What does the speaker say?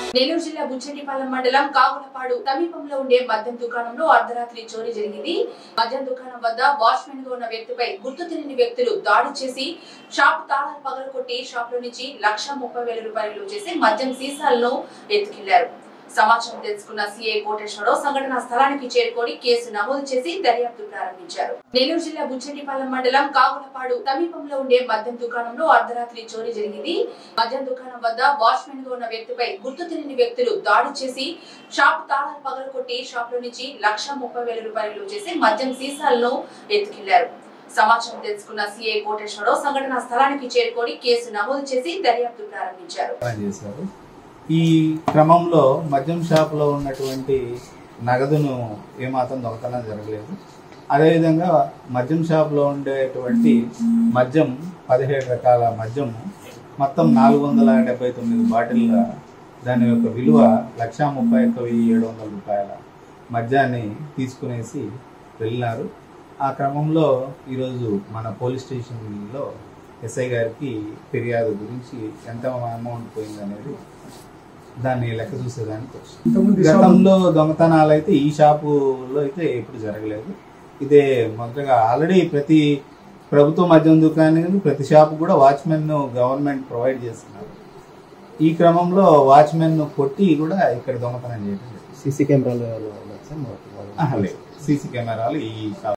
నెల్లూరు జిల్లా బుచ్చండిపాలెం మండలం కాగులపాడు సమీపంలో ఉండే మద్యం దుకాణంలో అర్ధరాత్రి చోరీ జరిగింది మద్యం దుకాణం వద్ద వాచ్మెన్ గా ఉన్న వ్యక్తిపై గుర్తు తెలియని వ్యక్తులు దాడి చేసి షాప్ తాళాలు పగలగొట్టి షాప్ లో నుంచి లక్ష ముప్పై వేల రూపాయలు చేసి మద్యం సీసాలను ఎత్తుకెళ్లారు సమాచారం తెలుసుకున్న సిఐ కోటేశ్వరరావు సంఘటనా స్థలానికి చేరుకొని కేసు నమోదు చేసి దర్యాప్తు ప్రారంభించారు నెల్లూరు జిల్లా బుచ్చండిపాలెం మండలం కాగులపాడు సమీపంలో ఉండే మద్యం దుకాణంలో అర్ధరాత్రి చోరీ జరిగింది మద్యం దుకాణం వద్ద వాచ్మెన్ గా ఉన్న వ్యక్తిపై గుర్తు తెలియని వ్యక్తులు దాడి చేసి షాప్ తాళాలు పగలగొట్టి షాప్ లో నుంచి లక్ష ముప్పై వేల రూపాయలు చేసి మద్యం సీసాలను ఎత్తుకెళ్లారు సమాచారం తెలుసుకున్న సిఐ కోటేశ్వరరావు సంఘటనా స్థలానికి చేరుకొని కేసు నమోదు చేసి దర్యాప్తు ప్రారంభించారు ప్రయత్నం చేశారు ఈ క్రమంలో మద్యం షాప్లో ఉన్నటువంటి నగదును ఏమాత్రం దొంగతనం జరగలేదు అదేవిధంగా మద్యం షాప్లో ఉండేటువంటి మద్యం పదిహేడు రకాల మద్యం మొత్తం నాలుగు వందల డెబ్బై తొమ్మిది బాటిళ్ళ దాని యొక్క విలువ లక్షా ముప్పై ఒక్క వెయ్యి ఏడు వందల రూపాయల మద్యాన్ని తీసుకునేసి వెళ్ళినారు ఆ క్రమంలో ఈరోజు మన పోలీస్ స్టేషన్లో ఎస్ఐ గారికి ఫిర్యాదు గురించి ఎంత అమౌంట్ పోయిందనేది దాన్ని లెక్క చూసేదానికి వచ్చింది గతంలో దొంగతనాలు అయితే ఈ షాపులో అయితే ఎప్పుడు జరగలేదు ఇదే మొదటగా ఆల్రెడీ ప్రతి ప్రభుత్వ మద్యం దుకాణం ప్రతి షాపు కూడా వాచ్మెన్ గవర్నమెంట్ ప్రొవైడ్ చేస్తున్నారు ఈ క్రమంలో వాచ్మెన్ కొట్టి కూడా ఇక్కడ దొంగతనం చేయడం జరిగింది సీసీ కెమెరాలు ఏమైనా ఉన్నాయా సార్? మాకు- ఆహా, లేదు సీసీ కెమెరాలు ఈ షాప్